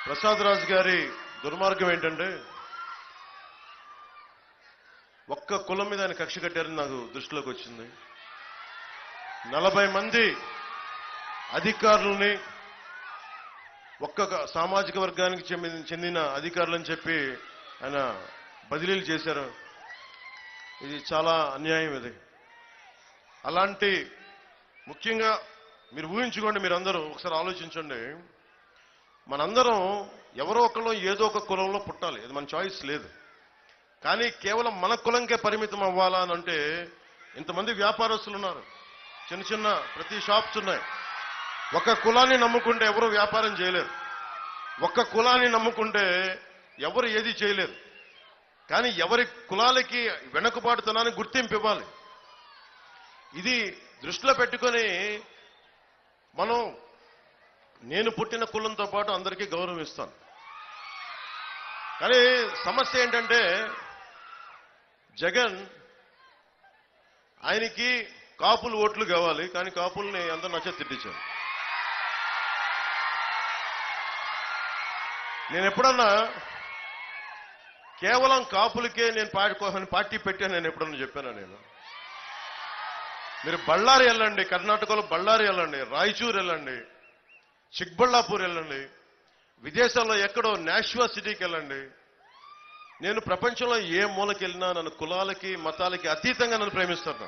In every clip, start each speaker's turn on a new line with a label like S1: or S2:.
S1: ప్రసాద్ రాజు గారి దుర్మార్గం ఏంటంటే ఒక్క కులం మీద ఆయన కక్ష కట్టారని నాకు దృష్టిలోకి వచ్చింది నలభై మంది అధికారులని ఒక్క సామాజిక వర్గానికి చెందిన చెందిన అధికారులని చెప్పి ఆయన బదిలీలు చేశారు ఇది చాలా అన్యాయం ఇది అలాంటి ముఖ్యంగా మీరు ఊహించుకోండి మీరందరూ ఒకసారి ఆలోచించండి మనందరం ఎవరో ఒకళ్ళు ఏదో ఒక కులంలో పుట్టాలి అది మన చాయిస్ లేదు కానీ కేవలం మన కులంకే పరిమితం అవ్వాలా అని అంటే ఇంతమంది వ్యాపారస్తులు ఉన్నారు చిన్న చిన్న ప్రతి షాప్స్ ఉన్నాయి ఒక కులాన్ని నమ్ముకుంటే ఎవరు వ్యాపారం చేయలేరు ఒక్క కులాన్ని నమ్ముకుంటే ఎవరు ఏది చేయలేరు కానీ ఎవరి కులాలకి వెనకబాటుతనాన్ని గుర్తింపు ఇవ్వాలి ఇది దృష్టిలో పెట్టుకొని మనం నేను పుట్టిన కులంతో పాటు అందరికీ గౌరవం ఇస్తాను కానీ సమస్య ఏంటంటే జగన్ ఆయనకి కాపులు ఓట్లు కావాలి కానీ కాపుల్ని అందరూ నచ్చ తిట్టించారు నేను ఎప్పుడన్నా కేవలం కాపులకే నేను పాడుకోవాలని పార్టీ పెట్టాను నేను ఎప్పుడన్నా చెప్పానా నేను మీరు బళ్ళారి వెళ్ళండి కర్ణాటకలో బళ్ళారి వెళ్ళండి రాయచూర్ వెళ్ళండి చిక్బళ్ళాపూర్ వెళ్ళండి విదేశాల్లో ఎక్కడో నాష్వా సిటీకి వెళ్ళండి నేను ప్రపంచంలో ఏ మూలకి వెళ్ళినా నన్ను కులాలకి మతాలకి అతీతంగా నన్ను ప్రేమిస్తాను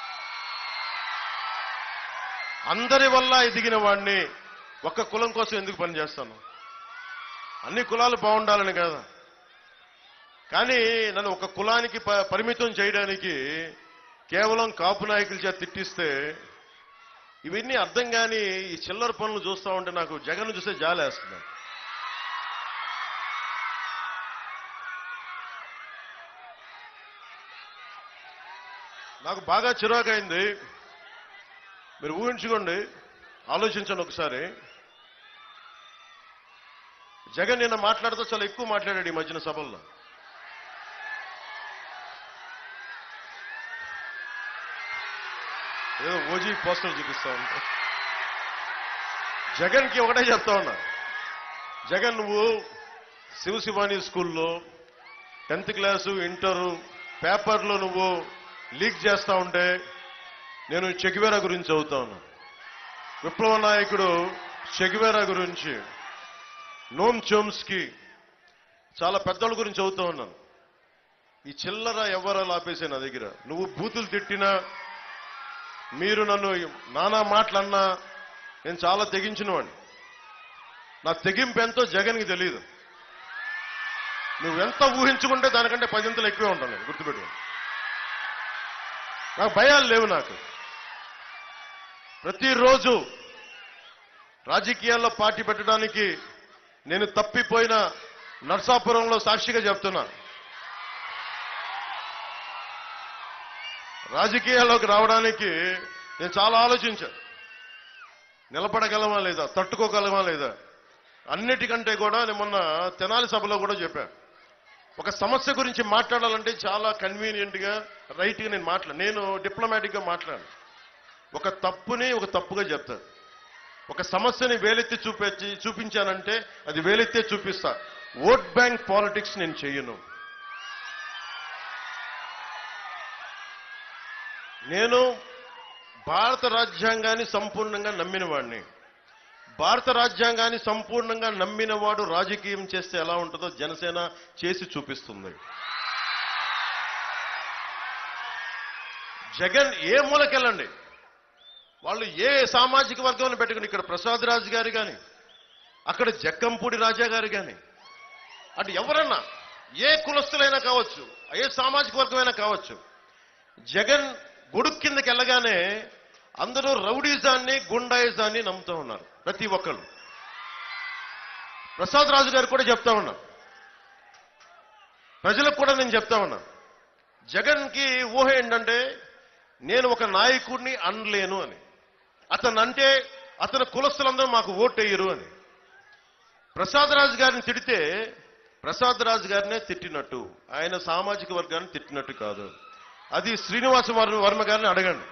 S1: అందరి వల్ల ఎదిగిన వాడిని ఒక్క కులం కోసం ఎందుకు పనిచేస్తాను అన్ని కులాలు బాగుండాలని కదా కానీ నన్ను ఒక కులానికి ప- పరిమితం చేయడానికి కేవలం కాపు నాయకుల చేత తిట్టిస్తే ఇవన్నీ అర్థం కాని ఈ చిల్లర పనులు చూస్తా ఉంటే నాకు జగన్ చూస్తే జాలేస్తుంది నాకు బాగా చిరాకైంది మీరు ఊహించుకోండి ఆలోచించండి ఒకసారి జగన్ నిన్న మాట్లాడుతూ చాలా ఎక్కువ మాట్లాడాడు ఈ మధ్యన సభల్లో ఏదో ఓజీ పోస్టర్ చూపిస్తా ఉంటా జగన్కి ఒకటే చెప్తా ఉన్నా జగన్ నువ్వు శివ శివాని స్కూల్లో టెన్త్ క్లాసు ఇంటరు పేపర్లో నువ్వు లీక్ చేస్తా ఉంటే నేను చెగివేరా గురించి చదువుతా ఉన్నా విప్లవ నాయకుడు చెగివేరా గురించి నోమ్ చోమ్స్కి చాలా పెద్దోళ్ళ గురించి చదువుతా ఉన్నాను ఈ చిల్లర ఎవరాలు ఆపేసే నా దగ్గర నువ్వు బూతులు తిట్టినా మీరు నన్ను నానా మాటలన్నా నేను చాలా తెగించిన వాడిని నా తెగింపు ఎంతో జగన్కి తెలియదు నువ్వెంత ఊహించుకుంటే దానికంటే పదింతలు ఎక్కువే ఉంటాను నేను గుర్తుపెట్టుకో నాకు భయాలు లేవు నాకు ప్రతిరోజు రాజకీయాల్లో పార్టీ పెట్టడానికి నేను తప్పిపోయిన నర్సాపురంలో సాక్షిగా చెప్తున్నా రాజకీయాల్లోకి రావడానికి నేను చాలా ఆలోచించాను నిలబడగలమా లేదా తట్టుకోగలమా లేదా అన్నిటికంటే కూడా నేను మొన్న తెనాలి సభలో కూడా చెప్పాను ఒక సమస్య గురించి మాట్లాడాలంటే చాలా కన్వీనియంట్ గా రైట్ గా నేను మాట్లా నేను డిప్లొమాటిక్ గా మాట్లాడాను ఒక తప్పుని ఒక తప్పుగా చెప్తాను ఒక సమస్యని వేలెత్తి చూపించి చూపించానంటే అది వేలెత్తే చూపిస్తా ఓట్ బ్యాంక్ పాలిటిక్స్ నేను చెయ్యను నేను భారత రాజ్యాంగాన్ని సంపూర్ణంగా నమ్మిన వాడిని భారత రాజ్యాంగాన్ని సంపూర్ణంగా నమ్మిన వాడు రాజకీయం చేస్తే ఎలా ఉంటుందో జనసేన చేసి చూపిస్తుంది జగన్ ఏ మూలకెళ్ళండి వాళ్ళు ఏ సామాజిక వర్గంలో పెట్టుకుని ఇక్కడ ప్రసాద్ రాజు గారు కానీ అక్కడ జక్కంపూడి రాజా గారు కానీ అటు ఎవరన్నా ఏ కులస్తులైనా కావచ్చు ఏ సామాజిక వర్గమైనా కావచ్చు జగన్ గొడుగు కిందకి వెళ్ళగానే అందరూ రౌడీజాన్ని గుండాయిజాన్ని నమ్ముతూ ఉన్నారు ప్రతి ఒక్కరు ప్రసాద్ రాజు గారు కూడా చెప్తా ఉన్నా ప్రజలకు కూడా నేను చెప్తా ఉన్నా జగన్ కి ఊహ ఏంటంటే నేను ఒక నాయకుడిని అనలేను అని అతను అంటే అతని కులస్తులందరూ మాకు ఓటేయరు అని ప్రసాద్ రాజు గారిని తిడితే ప్రసాద్ రాజు గారినే తిట్టినట్టు ఆయన సామాజిక వర్గాన్ని తిట్టినట్టు కాదు అది శ్రీనివాస వర్మ వర్మ గారిని అడగండి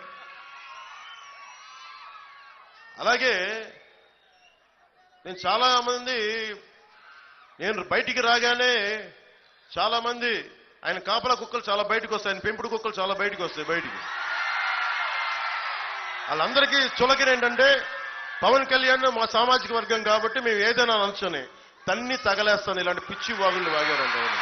S1: అలాగే నేను చాలా మంది నేను బయటికి రాగానే చాలా మంది ఆయన కాపలా కుక్కలు చాలా బయటకు వస్తాయి ఆయన పెంపుడు కుక్కలు చాలా బయటకు వస్తాయి బయటికి వాళ్ళందరికీ చులకన ఏంటంటే పవన్ కళ్యాణ్ మా సామాజిక వర్గం కాబట్టి మేము ఏదైనా అనొచ్చని తన్ని తగలేస్తాను ఇలాంటి పిచ్చి వాగుళ్ళు వాగారండి ఆయన.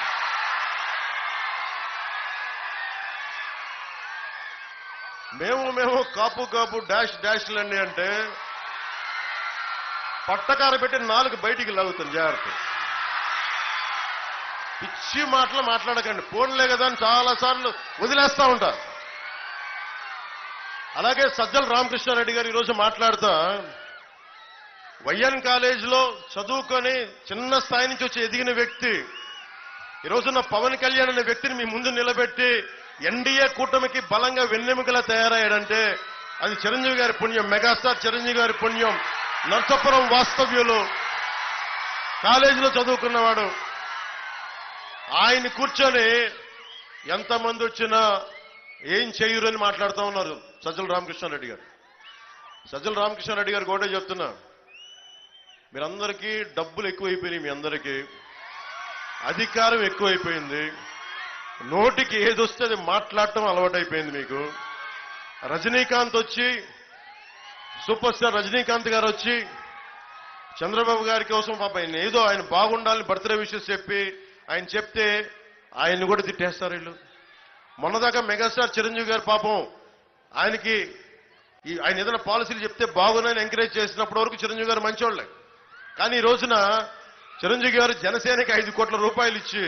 S1: మేము మేము కాపు కాపు డాష్ డాష్లండి అంటే పట్టకార పెట్టి నాలుగు బయటికి లాగుతాను జాగ్రత్త పిచ్చి మాటలు మాట్లాడకండి ఫోన్లే కదా అని చాలా సార్లు వదిలేస్తా ఉంటారు అలాగే సజ్జల రామకృష్ణారెడ్డి గారు ఈరోజు మాట్లాడుతా వైఎన్ కాలేజీలో చదువుకొని చిన్న స్థాయి నుంచి వచ్చి ఎదిగిన వ్యక్తి ఈ రోజున పవన్ కళ్యాణ్ అనే వ్యక్తిని మీ ముందు నిలబెట్టి ఎన్డీఏ కూటమికి బలంగా వెన్నెముకలా తయారయ్యాడంటే అది చిరంజీవి గారి పుణ్యం మెగాస్టార్ చిరంజీవి గారి పుణ్యం నర్సపురం వాస్తవ్యులు కాలేజీలో చదువుకున్నవాడు ఆయన కూర్చొని ఎంతమంది వచ్చినా ఏం చేయరు అని మాట్లాడుతూ ఉన్నారు సజ్జల రామకృష్ణారెడ్డి గారు సజ్జల రామకృష్ణారెడ్డి గారు కూడా చెప్తున్నా మీరందరికీ డబ్బులు ఎక్కువైపోయినాయి మీ అందరికీ అధికారం ఎక్కువైపోయింది నోటికి ఏదొస్తే అది మాట్లాడటం అలవాటైపోయింది మీకు రజనీకాంత్ వచ్చి సూపర్ స్టార్ రజనీకాంత్ గారు వచ్చి చంద్రబాబు గారి కోసం పాప ఆయన ఏదో ఆయన బాగుండాలని బర్త్డే విషయస్ చెప్పి ఆయన చెప్తే ఆయన్ని కూడా తిట్టేస్తారు వీళ్ళు మొన్నదాకా మెగాస్టార్ చిరంజీవి గారు పాపం ఆయనకి ఈ ఆయన ఏదైనా పాలసీలు చెప్తే బాగున్నాయని ఎంకరేజ్ చేసినప్పటి వరకు చిరంజీవి గారు మంచోళ్ళే కానీ ఈ రోజున చిరంజీవి గారు జనసేనకి ఐదు కోట్ల రూపాయలు ఇచ్చి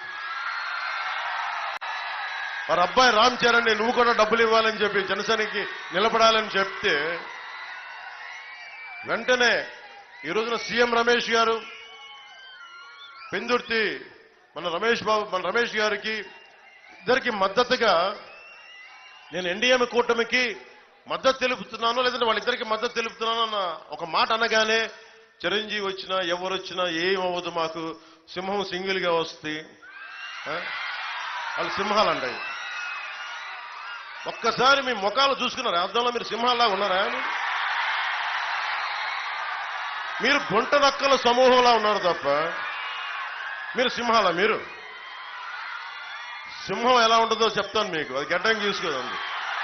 S1: వారి అబ్బాయి రామ్ చరణ్ నువ్వు కూడా డబ్బులు ఇవ్వాలని చెప్పి జనసేనకి నిలబడాలని చెప్తే వెంటనే ఈ రోజున సీఎం రమేష్ గారు పెందుర్తి మన రమేష్ బాబు మన రమేష్ గారికి ఇద్దరికి మద్దతుగా నేను ఎన్డీఎం కూటమికి మద్దతు తెలుపుతున్నాను లేదంటే వాళ్ళిద్దరికి మద్దతు తెలుపుతున్నాను అన్న ఒక మాట అనగానే చిరంజీవి వచ్చినా ఎవరు వచ్చినా ఏమవ్వదు మాకు సింహం సింగిల్ గా వస్తుంది ఆ? వాళ్ళు సింహాలు అంటాయి ఒక్కసారి మీ ముఖాలు చూసుకున్నారు అర్థంలో మీరు సింహాల్లా ఉన్నారా మీరు గుంట నక్కల సమూహంలా ఉన్నారు తప్ప మీరు సింహాలా మీరు సింహం ఎలా ఉంటుందో చెప్తాను మీకు అది గడ్డం చూసుకోదండి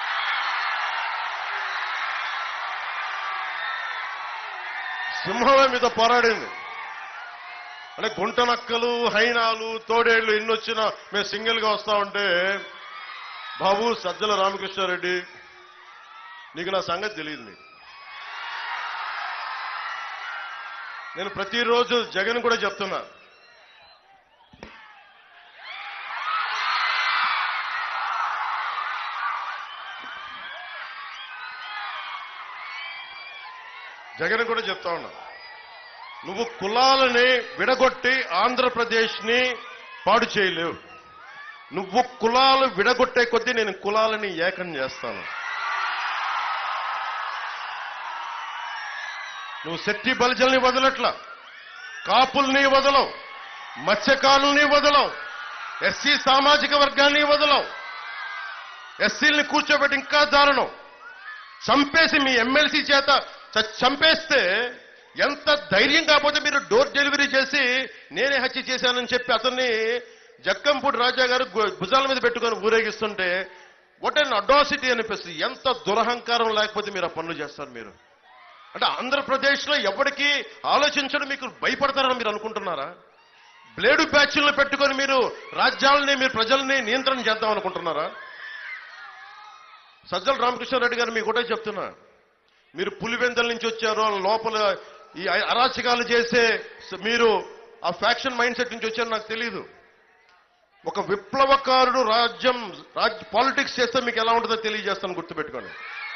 S1: సింహమే మీతో పోరాడింది అంటే గుంట నక్కలు హైనాలు తోడేళ్లు ఎన్ని వచ్చినా మేము సింగిల్ గా వస్తా ఉంటే బాబు సజ్జల రామకృష్ణారెడ్డి నీకు నా సంగతి తెలియదు నీకు నేను ప్రతిరోజు జగన్ కూడా చెప్తున్నా జగన్ కూడా చెప్తా ఉన్నా నువ్వు కులాలని విడగొట్టి ఆంధ్రప్రదేశ్ ని పాడు చేయలేవు నువ్వు కులాలు విడగొట్టే కొద్దీ నేను కులాలని ఏకం చేస్తాను నువ్వు శెట్టి బలిజల్ని వదలట్లా కాపుల్ని వదలవు మత్స్యకారుల్ని వదలవు ఎస్సీ సామాజిక వర్గాన్ని వదలవు ఎస్సీల్ని కూర్చోబెట్టి ఇంకా దారుణం చంపేసి మీ ఎమ్మెల్సీ చేత చ- చంపేస్తే ఎంత ధైర్యం కాకపోతే మీరు డోర్ డెలివరీ చేసి నేనే హత్య చేశానని చెప్పి అతన్ని జక్కంపూడి రాజా గారు గు- భుజాల మీద పెట్టుకొని ఊరేగిస్తుంటే వాట్ అండ్ అడాసిటీ అనిపిస్తుంది ఎంత దురహంకారం లేకపోతే మీరు ఆ పనులు చేస్తారు మీరు అంటే ఆంధ్రప్రదేశ్ లో ఎవరికి ఆలోచించడం మీకు భయపడతారని మీరు అనుకుంటున్నారా బ్లేడు బ్యాచ్లను పెట్టుకొని మీరు రాజ్యాలని మీరు ప్రజల్ని నియంత్రణ చేద్దాం అనుకుంటున్నారా సజ్జల రామకృష్ణారెడ్డి గారు మీకు ఒకటే చెప్తున్నా మీరు పులివెందల నుంచి వచ్చారు లోపల ఈ అరాచకాలు చేసే స- మీరు ఆ ఫ్యాక్షన్ మైండ్ సెట్ నుంచి వచ్చారు నాకు తెలియదు ఒక విప్లవకారుడు రాజ్యం రాజ్య పాలిటిక్స్ చేస్తే మీకు ఎలా ఉంటుందో తెలియజేస్తాను గుర్తుపెట్టుకోండి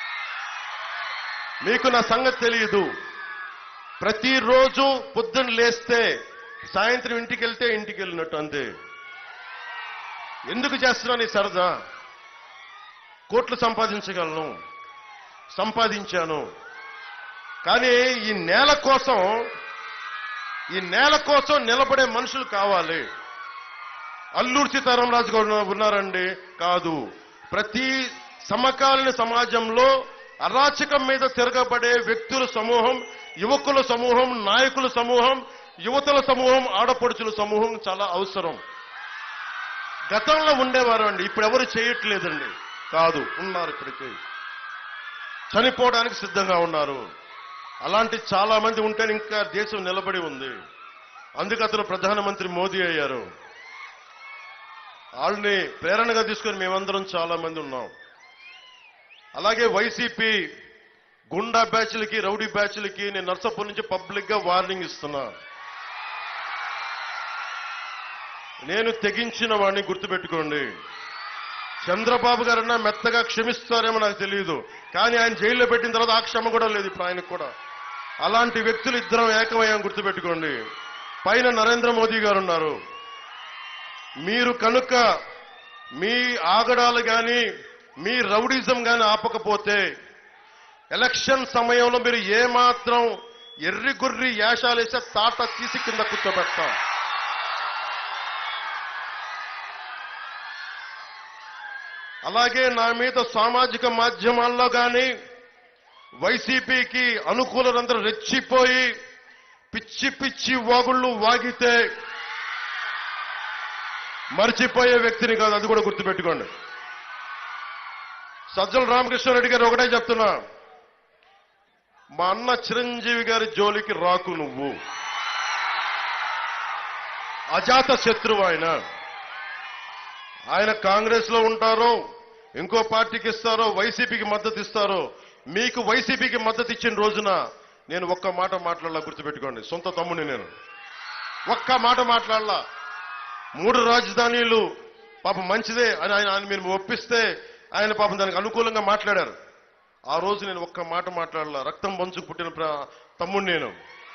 S1: మీకు నా సంగతి తెలియదు ప్రతిరోజు పొద్దున్న లేస్తే సాయంత్రం ఇంటికి వెళ్తే ఇంటికి వెళ్ళినట్టు అంతే ఎందుకు చేస్తున్నాను ఈ సరదా కోట్లు సంపాదించగలను సంపాదించాను కానీ ఈ నేల కోసం ఈ నేల కోసం నిలబడే మనుషులు కావాలి అల్లూరు సీతారామరాజు గారు ఉన్నారండి కాదు ప్రతి సమకాలీన సమాజంలో అరాచకం మీద తిరగబడే వ్యక్తుల సమూహం యువకుల సమూహం నాయకుల సమూహం యువతల సమూహం ఆడపడుచుల సమూహం చాలా అవసరం గతంలో ఉండేవారు అండి ఇప్పుడు ఎవరు చేయట్లేదండి కాదు ఉన్నారు ఇప్పటికీ చనిపోవడానికి సిద్ధంగా ఉన్నారు అలాంటి చాలా మంది ఉంటే ఇంకా దేశం నిలబడి ఉంది అందుకు అతను ప్రధానమంత్రి మోదీ అయ్యారు వాళ్ళని ప్రేరణగా తీసుకొని మేమందరం చాలా మంది ఉన్నాం అలాగే వైసీపీ గుండా బ్యాచ్లకి రౌడీ బ్యాచ్లకి నేను నర్సపూర్ నుంచి పబ్లిక్ గా వార్నింగ్ ఇస్తున్నా నేను తెగించిన వాడిని గుర్తుపెట్టుకోండి చంద్రబాబు గారన్నా మెత్తగా క్షమిస్తారేమో నాకు తెలియదు కానీ ఆయన జైల్లో పెట్టిన తర్వాత ఆ క్షమ కూడా లేదు ఇప్పుడు ఆయనకు కూడా అలాంటి వ్యక్తులు ఇద్దరం ఏకమయ్యాం గుర్తుపెట్టుకోండి పైన నరేంద్ర మోదీ గారు ఉన్నారు మీరు కనుక మీ ఆగడాలు గాని మీ రౌడిజం గాని ఆపకపోతే ఎలక్షన్ సమయంలో మీరు ఏమాత్రం ఎర్రి గుర్రి యాషాలేసే తాట తీసి కింద కూర్చోబెడతాం అలాగే నా మీద సామాజిక మాధ్యమాల్లో గాని వైసీపీకి అనుకూలందరూ రెచ్చిపోయి పిచ్చి పిచ్చి వాగుళ్ళు వాగితే మర్చిపోయే వ్యక్తిని కాదు అది కూడా గుర్తుపెట్టుకోండి సజ్జల రామకృష్ణారెడ్డి గారు ఒకటే చెప్తున్నా మా అన్న చిరంజీవి గారి జోలికి రాకు నువ్వు అజాత శత్రువు ఆయన ఆయన కాంగ్రెస్ లో ఉంటారో ఇంకో పార్టీకి ఇస్తారో వైసీపీకి మద్దతు ఇస్తారో మీకు వైసీపీకి మద్దతు ఇచ్చిన రోజున నేను ఒక్క మాట మాట్లాడాల గుర్తుపెట్టుకోండి సొంత తమ్ముని నేను ఒక్క మాట మాట్లాడాల మూడు రాజధానీలు పాపం మంచిదే అని ఆయన ఆయన మీరు ఒప్పిస్తే ఆయన పాపం దానికి అనుకూలంగా మాట్లాడారు ఆ రోజు నేను ఒక్క మాట మాట్లాడాల రక్తం పంచుకు పుట్టిన ప్ర- తమ్ముడు నేను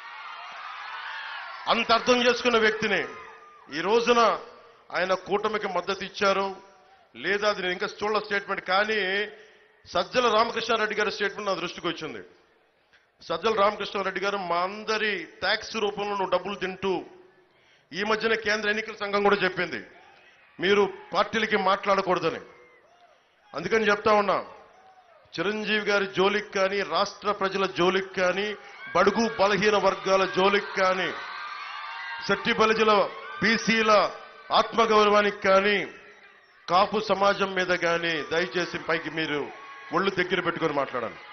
S1: అంత అర్థం చేసుకున్న వ్యక్తిని ఈ రోజున ఆయన కూటమికి మద్దతు ఇచ్చారు లేదా అది నేను ఇంకా చూడల స్టేట్మెంట్ కానీ సజ్జల రామకృష్ణారెడ్డి గారి స్టేట్మెంట్ నా దృష్టికి వచ్చింది సజ్జల రామకృష్ణారెడ్డి గారు మా అందరి ట్యాక్స్ రూపంలో నువ్వు డబ్బులు తింటూ ఈ మధ్యన కేంద్ర ఎన్నికల సంఘం కూడా చెప్పింది మీరు పార్టీలకి మాట్లాడకూడదని అందుకని చెప్తా ఉన్నా చిరంజీవి గారి జోలికి కానీ రాష్ట్ర ప్రజల జోలికి కానీ బడుగు బలహీన వర్గాల జోలికి కానీ శెట్టి బలిజల బీసీల ఆత్మగౌరవానికి కానీ కాపు సమాజం మీద కానీ దయచేసి పైకి మీరు ఒళ్ళు దగ్గర పెట్టుకొని మాట్లాడాలి